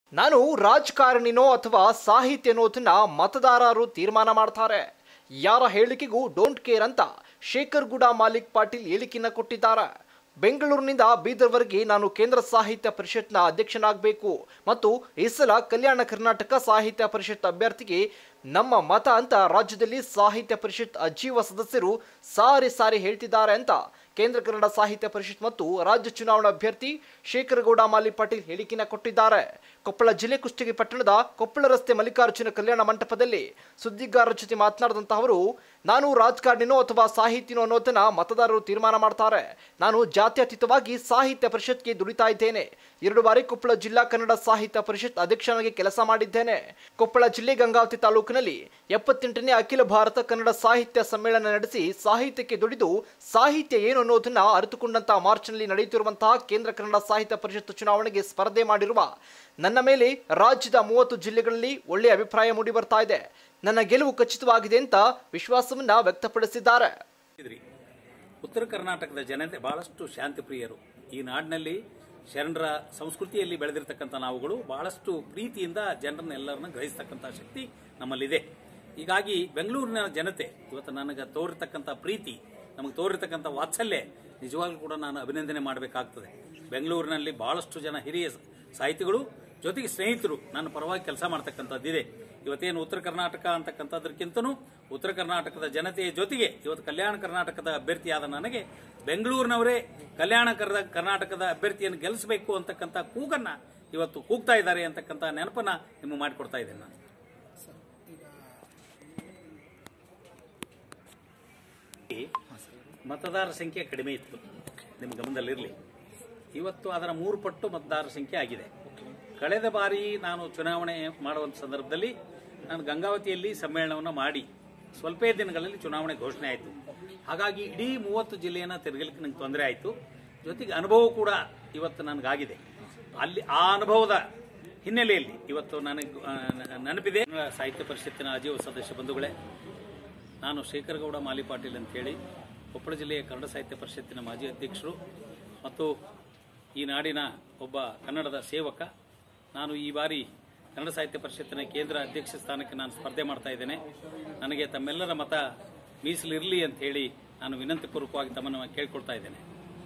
ನಾನು ರಾಜಕಾರಣಿನೋ ಅಥವಾ ಸಾಹಿತಿ ಅನ್ನೋದನ್ನ ಮತದಾರರು ತೀರ್ಮಾನ ಮಾಡ್ತಾರೆ ಯಾರ ಹೇಳಿಕೆಗೂ ಡೋಂಟ್ ಕೇರ್ ಅಂತ ಶೇಖರ್ ಗುಡ ಮಾಲಿಕ್ ಪಾಟೀಲ್ ಹೇಳಿಕೆಯನ್ನ ಕೊಟ್ಟಿದ್ದಾರೆ ಬೆಂಗಳೂರಿನಿಂದ ಬೀದರ್ವರೆಗೆ ನಾನು ಕೇಂದ್ರ ಸಾಹಿತ್ಯ ಪರಿಷತ್ನ ಅಧ್ಯಕ್ಷನಾಗಬೇಕು ಮತ್ತು ಈ ಸಲ ಕಲ್ಯಾಣ ಕರ್ನಾಟಕ ಸಾಹಿತ್ಯ ಪರಿಷತ್ ಅಭ್ಯರ್ಥಿಗೆ ನಮ್ಮ ಮತ ಅಂತ ರಾಜ್ಯದಲ್ಲಿ ಸಾಹಿತ್ಯ ಪರಿಷತ್ ಅಜೀವ ಸದಸ್ಯರು ಸಾರಿ ಸಾರಿ ಹೇಳ್ತಿದ್ದಾರೆ ಅಂತ ಕೇಂದ್ರ ಕನ್ನಡ ಸಾಹಿತ್ಯ ಪರಿಷತ್ ಮತ್ತು ರಾಜ್ಯ ಚುನಾವಣಾ ಅಭ್ಯರ್ಥಿ ಶೇಖರಗೌಡ ಮಾಲಿ ಪಾಟೀಲ್ ಹೇಳಿಕೆನ ಕೊಟ್ಟಿದ್ದಾರೆ ಕೊಪ್ಪಳ ಜಿಲ್ಲೆ ಕುಷ್ಟಗಿ ಪಟ್ಟಣದ ಕೊಪ್ಪಳ ರಸ್ತೆ ಮಲ್ಲಿಕಾರ್ಜುನ ಕಲ್ಯಾಣ ಮಂಟಪದಲ್ಲಿ ಸುದ್ದಿಗಾರರ ಜೊತೆ ಮಾತನಾಡಿದಂತಹ ಅವರು ನಾನು ರಾಜಕಾರಣಿನೋ ಅಥವಾ ಸಾಹಿತಿನೋ ಅನ್ನೋದನ್ನ ಮತದಾರರು ತೀರ್ಮಾನ ಮಾಡ್ತಾರೆ ನಾನು ಜಾತ್ಯತೀತವಾಗಿ ಸಾಹಿತ್ಯ ಪರಿಷತ್ಗೆ ದುಡಿತಾ ಇದ್ದೇನೆ ಎರಡು ಬಾರಿ ಕೊಪ್ಪಳ ಜಿಲ್ಲಾ ಕನ್ನಡ ಸಾಹಿತ್ಯ ಪರಿಷತ್ ಅಧ್ಯಕ್ಷನಾಗಿ ಕೆಲಸ ಮಾಡಿದ್ದೇನೆ ಕೊಪ್ಪಳ ಜಿಲ್ಲೆ ಗಂಗಾವತಿ ತಾಲೂಕಿನಲ್ಲಿ ಎಪ್ಪತ್ತೆಂಟನೇ ಅಖಿಲ ಭಾರತ ಕನ್ನಡ ಸಾಹಿತ್ಯ ಸಮ್ಮೇಳನ ನಡೆಸಿ ಸಾಹಿತ್ಯಕ್ಕೆ ದುಡಿದು ಸಾಹಿತ್ಯ ಏನು ಅನ್ನೋದನ್ನ ಅರಿತುಕೊಂಡಂತಹ ಮಾರ್ಚ್ನಲ್ಲಿ ನಡೆಯುತ್ತಿರುವಂತಹ ಕೇಂದ್ರ ಕನ್ನಡ ಸಾಹಿತ್ಯ ಪರಿಷತ್ ಚುನಾವಣೆಗೆ ಸ್ಪರ್ಧೆ ಮಾಡಿರುವ ನನ್ನ ಮೇಲೆ ರಾಜ್ಯದ ಮೂವತ್ತು ಜಿಲ್ಲೆಗಳಲ್ಲಿ ಒಳ್ಳೆಯ ಅಭಿಪ್ರಾಯ ಮೂಡಿ ಬರ್ತಾ ಇದೆ ನನ್ನ ಗೆಲುವು ಖಚಿತವಾಗಿದೆ ಅಂತ ವಿಶ್ವಾಸವನ್ನ ವ್ಯಕ್ತಪಡಿಸಿದ್ದಾರೆ ಇದ್ರಿ ಉತ್ತರ ಕರ್ನಾಟಕದ ಜನತೆ ಬಹಳಷ್ಟು ಶಾಂತಿ ಪ್ರಿಯರು ಈ ನಾಡಿನಲ್ಲಿ ಶರಣರ ಸಂಸ್ಕೃತಿಯಲ್ಲಿ ಬೆಳೆದಿರ್ತಕ್ಕಂಥ ನಾವುಗಳು ಬಹಳಷ್ಟು ಪ್ರೀತಿಯಿಂದ ಜನರನ್ನೆಲ್ಲರನ್ನ ಗ್ರಹಿಸ್ತಕ್ಕಂಥ ಶಕ್ತಿ ನಮ್ಮಲ್ಲಿದೆ ಹೀಗಾಗಿ ಬೆಂಗಳೂರಿನ ಜನತೆ ಇವತ್ತು ನನಗೆ ತೋರಿರ್ತಕ್ಕಂಥ ಪ್ರೀತಿ ನಮಗೆ ತೋರಿರ್ತಕ್ಕಂಥ ವಾತ್ಸಲ್ಯ ನಿಜವಾಗ್ಲೂ ಕೂಡ ನಾನು ಅಭಿನಂದನೆ ಮಾಡಬೇಕಾಗ್ತದೆ ಬೆಂಗಳೂರಿನಲ್ಲಿ ಬಹಳಷ್ಟು ಜನ ಹಿರಿಯ ಸಾಹಿತಿಗಳು ಜೊತೆಗೆ ಸ್ನೇಹಿತರು ನನ್ನ ಪರವಾಗಿ ಕೆಲಸ ಮಾಡ್ತಕ್ಕಂಥದ್ದಿದೆ ಇವತ್ತೇನು ಉತ್ತರ ಕರ್ನಾಟಕ ಅಂತಕ್ಕಂಥದ್ರಕ್ಕಿಂತನೂ ಉತ್ತರ ಕರ್ನಾಟಕದ ಜನತೆಯ ಜೊತೆಗೆ ಇವತ್ತು ಕಲ್ಯಾಣ ಕರ್ನಾಟಕದ ಅಭ್ಯರ್ಥಿಯಾದ ನನಗೆ ಬೆಂಗಳೂರಿನವರೇ ಕಲ್ಯಾಣ ಕರ್ದ- ಕರ್ನಾಟಕದ ಅಭ್ಯರ್ಥಿಯನ್ನು ಗೆಲ್ಲಿಸಬೇಕು ಅಂತಕ್ಕಂಥ ಕೂಗನ್ನ ಇವತ್ತು ಕೂಗ್ತಾ ಇದ್ದಾರೆ ಅಂತಕ್ಕಂಥ ನೆನಪನ್ನ ನಿಮಗೆ ಮಾಡಿಕೊಡ್ತಾ ಇದ್ದೇನೆ ನಾನು ಈ ಮತದಾರರ ಸಂಖ್ಯೆ ಕಡಿಮೆ ಇತ್ತು ನಿಮ್ಮ ಗಮನದಲ್ಲಿರಲಿ ಇವತ್ತು ಅದರ ಮೂರು ಪಟ್ಟು ಮತದಾರರ ಸಂಖ್ಯೆ ಆಗಿದೆ ಕಳೆದ ಬಾರಿ ನಾನು ಚುನಾವಣೆ ಮಾಡುವಂಥ ಸಂದರ್ಭದಲ್ಲಿ ನಾನು ಗಂಗಾವತಿಯಲ್ಲಿ ಸಮ್ಮೇಳನವನ್ನು ಮಾಡಿ ಸ್ವಲ್ಪೇ ದಿನಗಳಲ್ಲಿ ಚುನಾವಣೆ ಘೋಷಣೆ ಆಯಿತು ಹಾಗಾಗಿ ಇಡೀ ಮೂವತ್ತು ಜಿಲ್ಲೆಯನ್ನು ತಿರುಗಲಿಕ್ಕೆ ನಂಗೆ ತೊಂದರೆ ಆಯಿತು ಜೊತೆಗೆ ಅನುಭವ ಕೂಡ ಇವತ್ತು ನನಗಾಗಿದೆ ಅಲ್ಲಿ ಆ ಅನುಭವದ ಹಿನ್ನೆಲೆಯಲ್ಲಿ ಇವತ್ತು ನನಗೆ ಆ, ನ- ನೆನಪಿದೆ ಸಾಹಿತ್ಯ ಪರಿಷತ್ತಿನ ಅಜೀವ ಸದಸ್ಯ ಬಂಧುಗಳೇ ನಾನು ಶೇಖರಗೌಡ ಮಾಲಿ ಪಾಟೀಲ್ ಅಂತೇಳಿ ಕೊಪ್ಪಳ ಜಿಲ್ಲೆಯ ಕನ್ನಡ ಸಾಹಿತ್ಯ ಪರಿಷತ್ತಿನ ಮಾಜಿ ಅಧ್ಯಕ್ಷರು ಮತ್ತು ಈ ನಾಡಿನ ಒಬ್ಬ ಕನ್ನಡದ ಸೇವಕ ನಾನು ಈ ಬಾರಿ ಕನ್ನಡ ಸಾಹಿತ್ಯ ಪರಿಷತ್ತಿನ ಕೇಂದ್ರ ಅಧ್ಯಕ್ಷ ಸ್ಥಾನಕ್ಕೆ ನಾನು ಸ್ಪರ್ಧೆ ಮಾಡ್ತಾ ಇದ್ದೇನೆ ನನಗೆ ತಮ್ಮೆಲ್ಲರ ಮತ ಮೀಸಲಿರಲಿ ಅಂತ ಹೇಳಿ ನಾನು ವಿನಂತಿಪೂರ್ವಕವಾಗಿ ತಮ್ಮನ್ನು ಕೇಳ್ಕೊಳ್ತಾ ಇದ್ದೇನೆ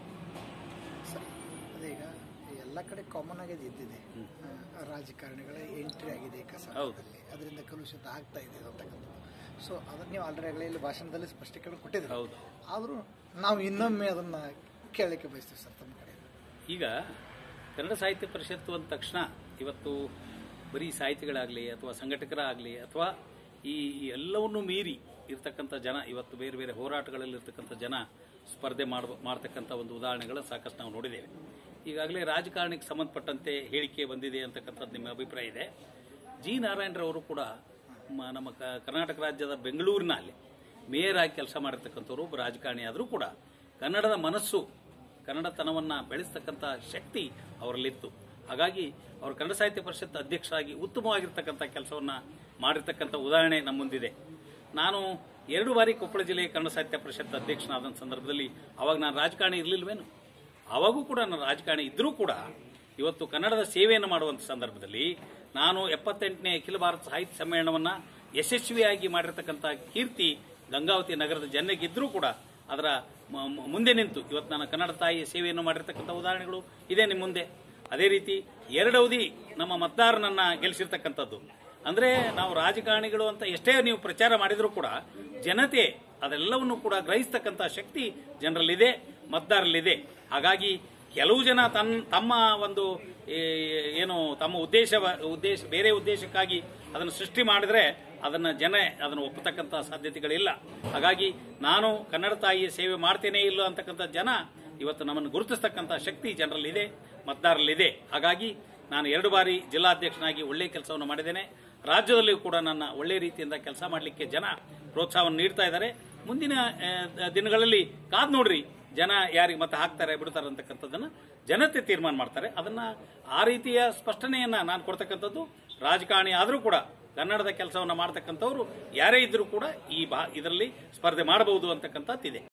ಸರ್ ಅದೀಗ ಎಲ್ಲ ಕಡೆ ಕಾಮನ್ ಆಗಿ ಇದ್ದಿದೆ ಆ, ರಾಜಕಾರಣಿಗಳ ಎಂಟ್ರಿ ಆಗಿದೆ ಕಸಾಪದಲ್ಲಿ ಅದರಿಂದ ಕಲುಷಿತ ಆಗ್ತಾ ಇದೆ ಅಂತಕ್ಕಂಥದ್ದು ಸೊ ಅದನ್ನ ನೀವು ಆಲ್ರೆಡಿ ಇಲ್ಲಿ ಭಾಷಣದಲ್ಲಿ ಸ್ಪಷ್ಟೀಕರಣ ಕೊಟ್ಟಿದ್ದೀರಿ ಹೌದು ಆದರೂ ನಾವು ಇನ್ನೊಮ್ಮೆ ಅದನ್ನ ಕೇಳಲಿಕ್ಕೆ ಬಯಸ್ತೀವಿ ಸರ್ ತಮ್ಮ ಕಡೆ ಈಗ ಕನ್ನಡ ಸಾಹಿತ್ಯ ಪರಿಷತ್ತು ಅಂದ ತಕ್ಷಣ ಇವತ್ತು ಬರೀ ಸಾಹಿತಿಗಳಾಗಲಿ ಅಥವಾ ಸಂಘಟಕರಾಗಲಿ ಅಥವಾ ಈ ಈ ಎಲ್ಲವನ್ನೂ ಮೀರಿ ಇರ್ತಕ್ಕಂಥ ಜನ ಇವತ್ತು ಬೇರೆ ಬೇರೆ ಹೋರಾಟಗಳಲ್ಲಿ ಇರ್ತಕ್ಕಂಥ ಜನ ಸ್ಪರ್ಧೆ ಮಾಡ ಮಾಡ್ತಕ್ಕಂಥ ಒಂದು ಉದಾಹರಣೆಗಳು ಸಾಕಷ್ಟು ನಾವು ನೋಡಿದ್ದೇವೆ ಈಗಾಗಲೇ ರಾಜಕಾರಣಕ್ಕೆ ಸಂಬಂಧಪಟ್ಟಂತೆ ಹೇಳಿಕೆ ಬಂದಿದೆ ಅಂತಕ್ಕಂಥದ್ದು ನಿಮ್ಮ ಅಭಿಪ್ರಾಯ ಇದೆ ಜಿ ನಾರಾಯಣರವರು ಕೂಡ ಮ- ನಮ್ಮ ಕ- ಕರ್ನಾಟಕ ರಾಜ್ಯದ ಬೆಂಗಳೂರಿನಲ್ಲಿ ಮೇಯರ್ ಆಗಿ ಕೆಲಸ ಮಾಡಿರ್ತಕ್ಕಂಥವ್ರು ಒಬ್ಬ ರಾಜಕಾರಣಿ ಆದರೂ ಕೂಡ ಕನ್ನಡದ ಮನಸ್ಸು ಕನ್ನಡತನವನ್ನ ಬೆಳೆಸ್ತಕ್ಕಂಥ ಶಕ್ತಿ ಅವರಲ್ಲಿತ್ತು ಹಾಗಾಗಿ ಅವರು ಕನ್ನಡ ಸಾಹಿತ್ಯ ಪರಿಷತ್ ಅಧ್ಯಕ್ಷರಾಗಿ ಉತ್ತಮವಾಗಿರ್ತಕ್ಕಂಥ ಕೆಲಸವನ್ನ ಮಾಡಿರ್ತಕ್ಕಂಥ ಉದಾಹರಣೆ ನಮ್ಮ ಮುಂದಿದೆ ನಾನು ಎರಡು ಬಾರಿ ಕೊಪ್ಪಳ ಜಿಲ್ಲೆಯ ಕನ್ನಡ ಸಾಹಿತ್ಯ ಪರಿಷತ್ ಅಧ್ಯಕ್ಷನಾದ ಸಂದರ್ಭದಲ್ಲಿ ಅವಾಗ ನಾನು ರಾಜಕಾರಣಿ ಇರಲಿಲ್ವೇನು ಅವಾಗೂ ಕೂಡ ನಾನು ರಾಜಕಾರಣಿ ಇದ್ರೂ ಕೂಡ ಇವತ್ತು ಕನ್ನಡದ ಸೇವೆಯನ್ನು ಮಾಡುವಂಥ ಸಂದರ್ಭದಲ್ಲಿ ನಾನು ಎಪ್ಪತ್ತೆಂಟನೇ ಅಖಿಲ ಭಾರತ ಸಾಹಿತ್ಯ ಸಮ್ಮೇಳನವನ್ನ ಯಶಸ್ವಿಯಾಗಿ ಮಾಡಿರ್ತಕ್ಕಂಥ ಕೀರ್ತಿ ಗಂಗಾವತಿ ನಗರದ ಜನರಿಗಿದ್ರೂ ಕೂಡ ಅದರ ಮ- ಮ- ಮುಂದೆ ನಿಂತು ಇವತ್ತು ನಾನು ಕನ್ನಡ ತಾಯಿಯ ಸೇವೆಯನ್ನು ಮಾಡಿರ್ತಕ್ಕಂಥ ಉದಾಹರಣೆಗಳು ಇದೆ ನಿಮ್ಮ ಮುಂದೆ ಅದೇ ರೀತಿ ಎರಡವಧಿ ನಮ್ಮ ಮತದಾರನನ್ನ ಗೆಲ್ಲಿಸಿರ್ತಕ್ಕಂಥದ್ದು ಅಂದ್ರೆ ನಾವು ರಾಜಕಾರಣಿಗಳು ಅಂತ ಎಷ್ಟೇ ನೀವು ಪ್ರಚಾರ ಮಾಡಿದರೂ ಕೂಡ ಜನತೆ ಅದೆಲ್ಲವನ್ನು ಕೂಡ ಗ್ರಹಿಸ್ತಕ್ಕಂಥ ಶಕ್ತಿ ಜನರಲ್ಲಿದೆ ಮತದಾರರಲ್ಲಿದೆ ಹಾಗಾಗಿ ಕೆಲವು ಜನ ತನ್ನ ತಮ್ಮ ಒಂದು ಏ, ಏನು ತಮ್ಮ ಉದ್ದೇಶ ಉದ್ದೇಶ ಬೇರೆ ಉದ್ದೇಶಕ್ಕಾಗಿ ಅದನ್ನು ಸೃಷ್ಟಿ ಮಾಡಿದ್ರೆ ಅದನ್ನ ಜನ ಅದನ್ನು ಒಪ್ಪತಕ್ಕಂಥ ಸಾಧ್ಯತೆಗಳಿಲ್ಲ ಹಾಗಾಗಿ ನಾನು ಕನ್ನಡ ತಾಯಿಯ ಸೇವೆ ಮಾಡ್ತೇನೆ ಇಲ್ಲ ಅಂತಕ್ಕಂಥ ಜನ ಇವತ್ತು ನಮ್ಮನ್ನು ಗುರುತಿಸ್ತಕ್ಕಂಥ ಶಕ್ತಿ ಜನರಲ್ಲಿದೆ ಮತದಾರರಲ್ಲಿದೆ ಹಾಗಾಗಿ ನಾನು ಎರಡು ಬಾರಿ ಜಿಲ್ಲಾಧ್ಯಕ್ಷನಾಗಿ ಒಳ್ಳೆಯ ಕೆಲಸವನ್ನು ಮಾಡಿದ್ದೇನೆ ರಾಜ್ಯದಲ್ಲಿಯೂ ಕೂಡ ನನ್ನ ಒಳ್ಳೆ ರೀತಿಯಿಂದ ಕೆಲಸ ಮಾಡಲಿಕ್ಕೆ ಜನ ಪ್ರೋತ್ಸಾಹವನ್ನು ನೀಡ್ತಾ ಇದ್ದಾರೆ ಮುಂದಿನ ಆ, ದಿನಗಳಲ್ಲಿ ಕಾದ್ ನೋಡ್ರಿ ಜನ ಯಾರಿಗೆ ಮತ್ತೆ ಹಾಕ್ತಾರೆ ಬಿಡ್ತಾರೆ ಅಂತಕ್ಕಂಥದ್ದನ್ನ ಜನತೆ ತೀರ್ಮಾನ ಮಾಡ್ತಾರೆ ಅದನ್ನ ಆ ರೀತಿಯ ಸ್ಪಷ್ಟನೆಯನ್ನ ನಾನು ಕೊಡ್ತಕ್ಕಂಥದ್ದು ರಾಜಕಾರಣಿ ಆದರೂ ಕೂಡ ಕನ್ನಡದ ಕೆಲಸವನ್ನ ಮಾಡ್ತಕ್ಕಂಥವ್ರು ಯಾರೇ ಇದ್ರೂ ಕೂಡ ಈ ಬಾ ಇದರಲ್ಲಿ ಸ್ಪರ್ಧೆ ಮಾಡಬಹುದು ಅಂತಕ್ಕಂಥದ್ದಿದೆ